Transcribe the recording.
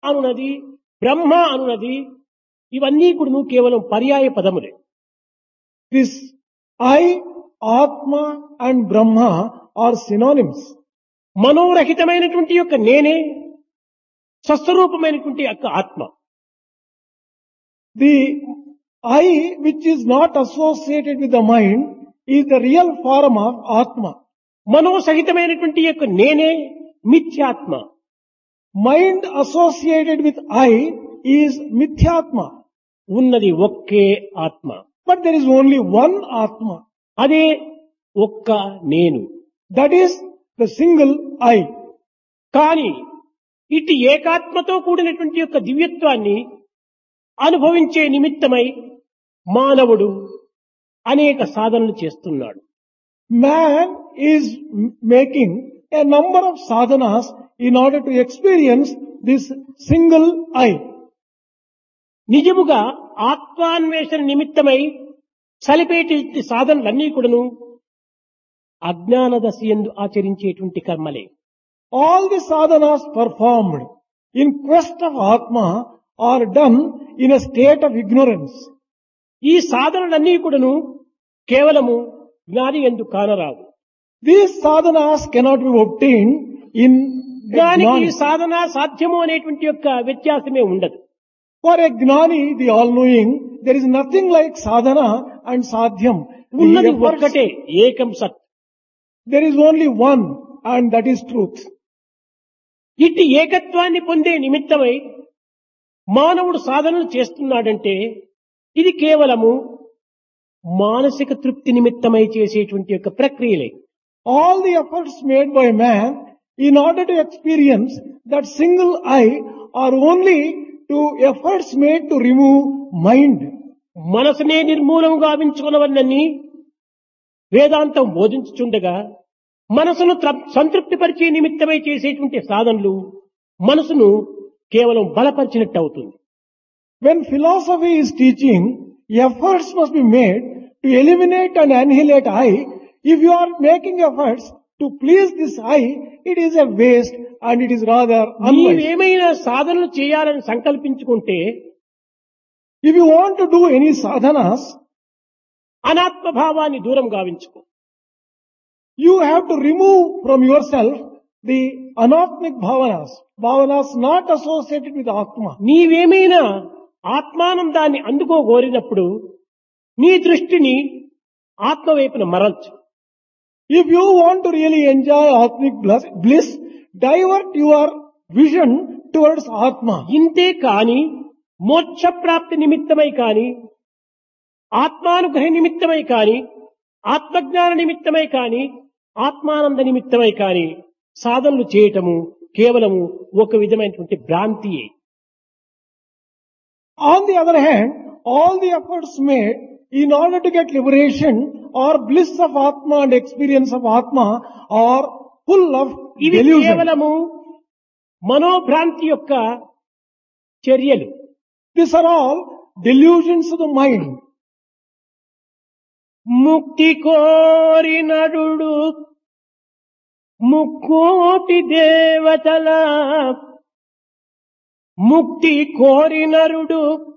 అనున్నది బ్రహ్మ అనున్నది ఇవన్నీ కూడా కేవలం పర్యాయ పదములే This I, Atma and Brahma are synonyms. మనోరహితమైనటువంటి యొక్క నేనే స్వస్వరూపమైనటువంటి యొక్క ఆత్మ The I which is not associated with the mind is the real form of Atma. మనోసహితమైనటువంటి యొక్క నేనే మిథ్యాత్మ Mind associated with I is Mithyatma. ఉన్నది ఒక్కే ఆత్మ But there is only one Atma. అదే ఒక్క నేను That is the single I. కానీ ఇటు ఏకాత్మతో కూడినటువంటి యొక్క దివ్యత్వాన్ని అనుభవించే నిమిత్తమై మానవుడు అనేక సాధనలు చేస్తున్నాడు Man is m- making a number of sadhanas in order to experience this single I. నిజముగా ఆత్మాన్వేషణ నిమిత్తమై సలిపేటి సాధనలన్నీ కూడాను అజ్ఞాన దశ ఎందు ఆచరించేటువంటి కర్మలే All the sadhanas performed in quest of Atma are done in a state of ignorance. ఈ సాధనలన్నీ కూడాను కేవలము జ్ఞాని ఎందు కానరావు These sadhanas cannot be obtained in a జ్ఞానికి ఈ gnani. సాధన సాధ్యము అనేటువంటి యొక్క వ్యత్యాసమే ఉండదు For a gnani, the all-knowing, there is nothing like sadhana and sadhyam. The ఉన్నది efforts- ఒక్కటే ఏకం సత్ there is only one and that is truth. ఇట్టి ఏకత్వాన్ని పొందే నిమిత్తమై మానవుడు సాధనలు చేస్తున్నాడంటే ఇది కేవలము మానసిక తృప్తి నిమిత్తమై చేసేటువంటి యొక్క ప్రక్రియలే All the efforts made by man in order to experience that single I are only to efforts made to remove mind. మనసునే నిర్మూలం గావించుకున్నవన్నీ వేదాంతం బోధించుచుండగా మనసును త్ర- సంతృప్తిపరిచే నిమిత్తమై చేసేటువంటి సాధనలు మనసును కేవలం బలపరిచినట్టు అవుతుంది When philosophy is teaching, efforts must be made to eliminate and annihilate I. If you are making efforts to please this I, it is a waste and it is rather unwise. నీవేమైనా సాధనలు చేయాలని సంకల్పించుకుంటే If you want to do any sadhanas, అనాత్మ భావాన్ని దూరం గావించుకో you have to remove from yourself the anatmic bhavanas, bhavanas not associated with Atma. నీవేమైనా ఆత్మానందాన్ని అందుకోగోరినప్పుడు నీ దృష్టిని ఆత్మ వైపున మరల్చు If you want to really enjoy Atmic bliss, bliss, divert your vision towards Atma. ఇంతే కాని మోక్ష ప్రాప్తి నిమిత్తమై కాని ఆత్మానుగ్రహ నిమిత్తమై కాని ఆత్మజ్ఞాన నిమిత్తమై కాని ఆత్మానంద నిమిత్తమై కాని సాధనలు చేయటము కేవలము ఒక విధమైనటువంటి భ్రాంతియే On the other hand, all the efforts made in order to get liberation or bliss of Atma and experience of Atma are full of ఇవి delusion. కేవలము మనోభ్రాంతి యొక్క చర్యలు These are all delusions of the mind. ముక్తి కోరి నరుడు ముక్కోటి దేవతల ముక్తి కోరి నరుడు